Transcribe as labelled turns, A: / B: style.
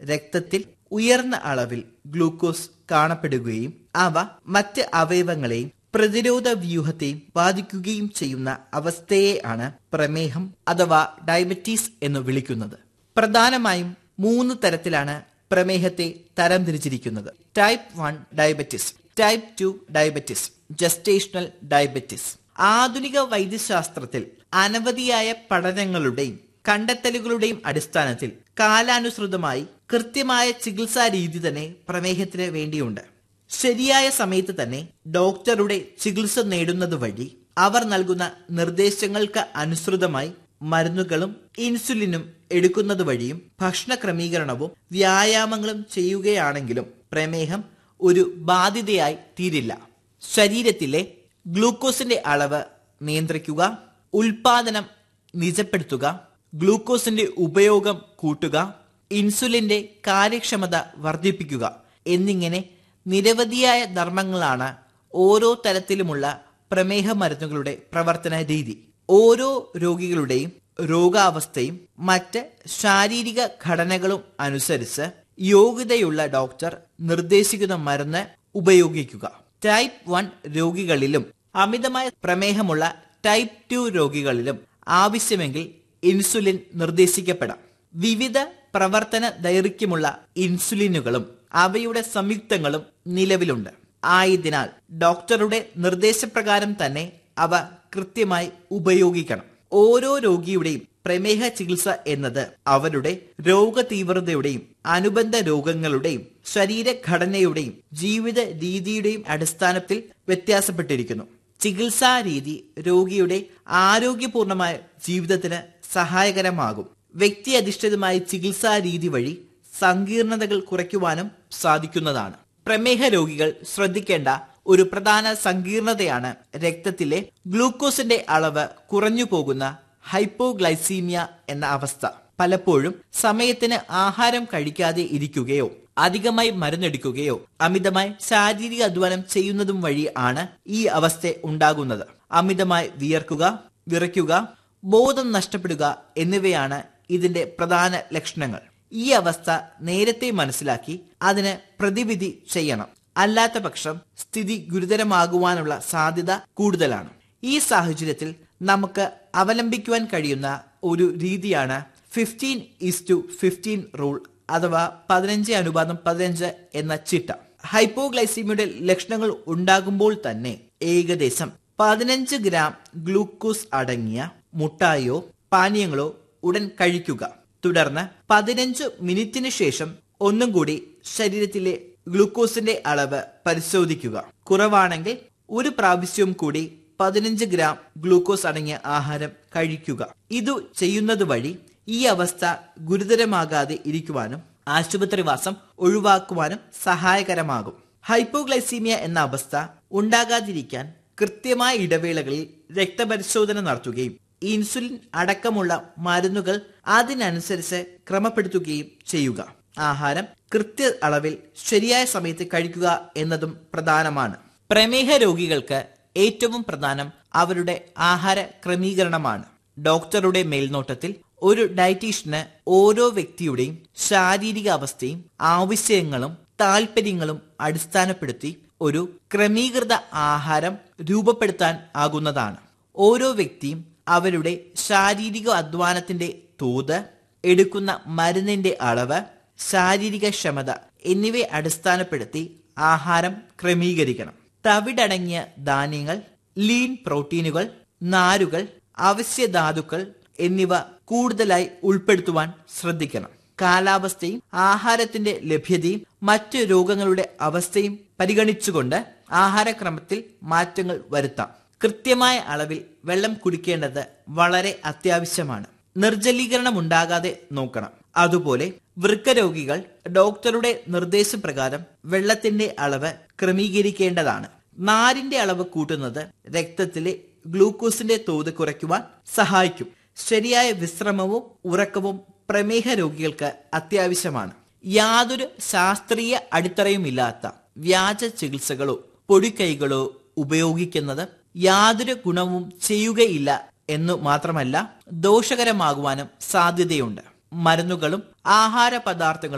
A: രക്തത്തിൽ ഉയർന്ന അളവിൽ ഗ്ലൂക്കോസ് കാണപ്പെടുകയും അവ മറ്റ് അവയവങ്ങളെയും പ്രതിരോധ വ്യൂഹത്തെയും ബാധിക്കുകയും ചെയ്യുന്ന അവസ്ഥയെ ആണ് പ്രമേഹം അഥവാ ഡയബറ്റീസ് എന്ന് വിളിക്കുന്നത് പ്രധാനമായും മൂന്ന് തരത്തിലാണ് പ്രമേഹത്തെ തരംതിരിച്ചിരിക്കുന്നത് type one diabetes type two diabetes gestational diabetes ആധുനിക വൈദ്യശാസ്ത്രത്തിൽ അനവധിയായ പഠനങ്ങളുടെയും കണ്ടെത്തലുകളുടെയും അടിസ്ഥാനത്തിൽ കാലാനുസൃതമായി കൃത്യമായ ചികിത്സാ രീതി തന്നെ പ്രമേഹത്തിന് വേണ്ടിയുണ്ട് ശരിയായ സമയത്ത് തന്നെ ഡോക്ടറുടെ ചികിത്സ നേടുന്നത് വഴി അവർ നൽകുന്ന നിർദ്ദേശങ്ങൾക്ക് അനുസൃതമായി മരുന്നുകളും ഇൻസുലിനും എടുക്കുന്നത് വഴിയും ഭക്ഷണ ക്രമീകരണവും വ്യായാമങ്ങളും ചെയ്യുകയാണെങ്കിലും പ്രമേഹം ഒരു ബാധ്യതയായി തീരില്ല ശരീരത്തിലെ ഗ്ലൂക്കോസിന്റെ അളവ് നിയന്ത്രിക്കുക ഉൽപാദനം നിജപ്പെടുത്തുക ഗ്ലൂക്കോസിന്റെ ഉപയോഗം കൂട്ടുക ഇൻസുലിന്റെ കാര്യക്ഷമത വർദ്ധിപ്പിക്കുക എന്നിങ്ങനെ നിരവധിയായ ധർമ്മങ്ങളാണ് ഓരോ തരത്തിലുമുള്ള പ്രമേഹ മരുന്നുകളുടെ പ്രവർത്തന രീതി ഓരോ രോഗികളുടെയും രോഗാവസ്ഥയും മറ്റ് ശാരീരിക ഘടനകളും അനുസരിച്ച് യോഗ്യതയുള്ള ഡോക്ടർ നിർദ്ദേശിക്കുന്ന മരുന്ന് ഉപയോഗിക്കുക ടൈപ്പ് വൺ രോഗികളിലും അമിതമായ പ്രമേഹമുള്ള ടൈപ്പ് ടു രോഗികളിലും ആവശ്യമെങ്കിൽ ഇൻസുലിൻ നിർദ്ദേശിക്കപ്പെടാം വിവിധ പ്രവർത്തന ദൈർഘ്യമുള്ള ഇൻസുലിനുകളും അവയുടെ സംയുക്തങ്ങളും നിലവിലുണ്ട് ആയതിനാൽ ഡോക്ടറുടെ നിർദ്ദേശപ്രകാരം തന്നെ അവ കൃത്യമായി ഉപയോഗിക്കണം ഓരോ രോഗിയുടെയും പ്രമേഹ ചികിത്സ എന്നത് അവരുടെ രോഗതീവ്രതയുടെയും അനുബന്ധ രോഗങ്ങളുടെയും ശരീരഘടനയുടെയും ജീവിത രീതിയുടെയും അടിസ്ഥാനത്തിൽ വ്യത്യാസപ്പെട്ടിരിക്കുന്നു ചികിത്സാ രീതി രോഗിയുടെ ആരോഗ്യപൂർണമായ ജീവിതത്തിന് സഹായകരമാകും വ്യക്തി അധിഷ്ഠിതമായ ചികിത്സാ രീതി വഴി സങ്കീർണതകൾ കുറയ്ക്കുവാനും സാധിക്കുന്നതാണ് പ്രമേഹ രോഗികൾ ശ്രദ്ധിക്കേണ്ട ഒരു പ്രധാന സങ്കീർണതയാണ് രക്തത്തിലെ ഗ്ലൂക്കോസിന്റെ അളവ് കുറഞ്ഞു പോകുന്ന ഹൈപ്പോഗ്ലൈസീമിയ എന്ന അവസ്ഥ പലപ്പോഴും സമയത്തിന് ആഹാരം കഴിക്കാതെ ഇരിക്കുകയോ അധികമായി മരുന്നെടുക്കുകയോ അമിതമായി ശാരീരിക അധ്വാനം ചെയ്യുന്നതും വഴി ആണ് ഈ അവസ്ഥ ഉണ്ടാകുന്നത് അമിതമായി വിയർക്കുക വിറയ്ക്കുക ബോധം നഷ്ടപ്പെടുക എന്നിവയാണ് ഇതിന്റെ പ്രധാന ലക്ഷണങ്ങൾ ഈ അവസ്ഥ നേരത്തെ മനസ്സിലാക്കി അതിന് പ്രതിവിധി ചെയ്യണം അല്ലാത്ത പക്ഷം സ്ഥിതി ഗുരുതരമാകുവാനുള്ള സാധ്യത കൂടുതലാണ് ഈ സാഹചര്യത്തിൽ നമുക്ക് അവലംബിക്കുവാൻ കഴിയുന്ന ഒരു രീതിയാണ് fifteen is to fifteen rule അഥവാ പതിനഞ്ച് അനുപാതം പതിനഞ്ച് എന്ന ചിട്ട ഹൈപ്പോഗ്ലൈസീമിയുടെ ലക്ഷണങ്ങൾ ഉണ്ടാകുമ്പോൾ തന്നെ ഏകദേശം പതിനഞ്ച് ഗ്രാം ഗ്ലൂക്കോസ് അടങ്ങിയ മുട്ടായോ പാനീയങ്ങളോ ഉടൻ കഴിക്കുക തുടർന്ന് പതിനഞ്ച് മിനിറ്റിന് ശേഷം ഒന്നും കൂടി ശരീരത്തിലെ ഗ്ലൂക്കോസിന്റെ അളവ് പരിശോധിക്കുക കുറവാണെങ്കിൽ ഒരു പ്രാവശ്യവും കൂടി പതിനഞ്ച് ഗ്രാം ഗ്ലൂക്കോസ് അടങ്ങിയ ആഹാരം കഴിക്കുക ഇത് ചെയ്യുന്നത് വഴി ഈ അവസ്ഥ ഗുരുതരമാകാതെ ഇരിക്കുവാനും ആശുപത്രിവാസം ഒഴിവാക്കുവാനും സഹായകരമാകും ഹൈപ്പോഗ്ലൈസീമിയ എന്ന അവസ്ഥ ഉണ്ടാകാതിരിക്കാൻ കൃത്യമായ ഇടവേളകളിൽ രക്തപരിശോധന നടത്തുകയും ഇൻസുലിൻ അടക്കമുള്ള മരുന്നുകൾ അതിനനുസരിച്ച് ക്രമപ്പെടുത്തുകയും ചെയ്യുക ആഹാരം കൃത്യ അളവിൽ ശരിയായ സമയത്ത് കഴിക്കുക എന്നതും പ്രധാനമാണ് പ്രമേഹ രോഗികൾക്ക് ഏറ്റവും പ്രധാനം അവരുടെ ആഹാര ക്രമീകരണമാണ് ഡോക്ടറുടെ മേൽനോട്ടത്തിൽ ഒരു ഡയറ്റീഷ്യന് ഓരോ വ്യക്തിയുടെയും ശാരീരിക അവസ്ഥയും ആവശ്യങ്ങളും താല്പര്യങ്ങളും അടിസ്ഥാനപ്പെടുത്തി ഒരു ക്രമീകൃത ആഹാരം രൂപപ്പെടുത്താൻ ആകുന്നതാണ് ഓരോ വ്യക്തിയും അവരുടെ ശാരീരിക അധ്വാനത്തിന്റെ തോത് എടുക്കുന്ന മരുന്നിന്റെ അളവ് ശാരീരിക ക്ഷമത എന്നിവയെ അടിസ്ഥാനപ്പെടുത്തി ആഹാരം ക്രമീകരിക്കണം തവിടടങ്ങിയ ധാന്യങ്ങൾ ലീൻ പ്രോട്ടീനുകൾ നാരുകൾ അവശ്യധാതുക്കൾ എന്നിവ കൂടുതലായി ഉൾപ്പെടുത്തുവാൻ ശ്രദ്ധിക്കണം കാലാവസ്ഥയും ആഹാരത്തിന്റെ ലഭ്യതയും മറ്റു രോഗങ്ങളുടെ അവസ്ഥയും പരിഗണിച്ചുകൊണ്ട് ആഹാരക്രമത്തിൽ മാറ്റങ്ങൾ വരുത്താം കൃത്യമായ അളവിൽ വെള്ളം കുടിക്കേണ്ടത് വളരെ അത്യാവശ്യമാണ് നിർജ്ജലീകരണം ഉണ്ടാകാതെ നോക്കണം അതുപോലെ വൃക്ക രോഗികൾ ഡോക്ടറുടെ നിർദ്ദേശപ്രകാരം വെള്ളത്തിന്റെ അളവ് ക്രമീകരിക്കേണ്ടതാണ് നാരിന്റെ അളവ് കൂട്ടുന്നത് രക്തത്തിലെ ഗ്ലൂക്കോസിന്റെ തോത് കുറയ്ക്കുവാൻ സഹായിക്കും ശരിയായ വിശ്രമവും ഉറക്കവും പ്രമേഹ രോഗികൾക്ക് അത്യാവശ്യമാണ് യാതൊരു ശാസ്ത്രീയ അടിത്തറയുമില്ലാത്ത വ്യാജ ചികിത്സകളോ പൊടിക്കൈകളോ ഉപയോഗിക്കുന്നത് യാതൊരു ഗുണവും ചെയ്യുകയില്ല എന്നു മാത്രമല്ല ദോഷകരമാകുവാനും സാധ്യതയുണ്ട് മരുന്നുകളും ആഹാര പദാർത്ഥങ്ങളും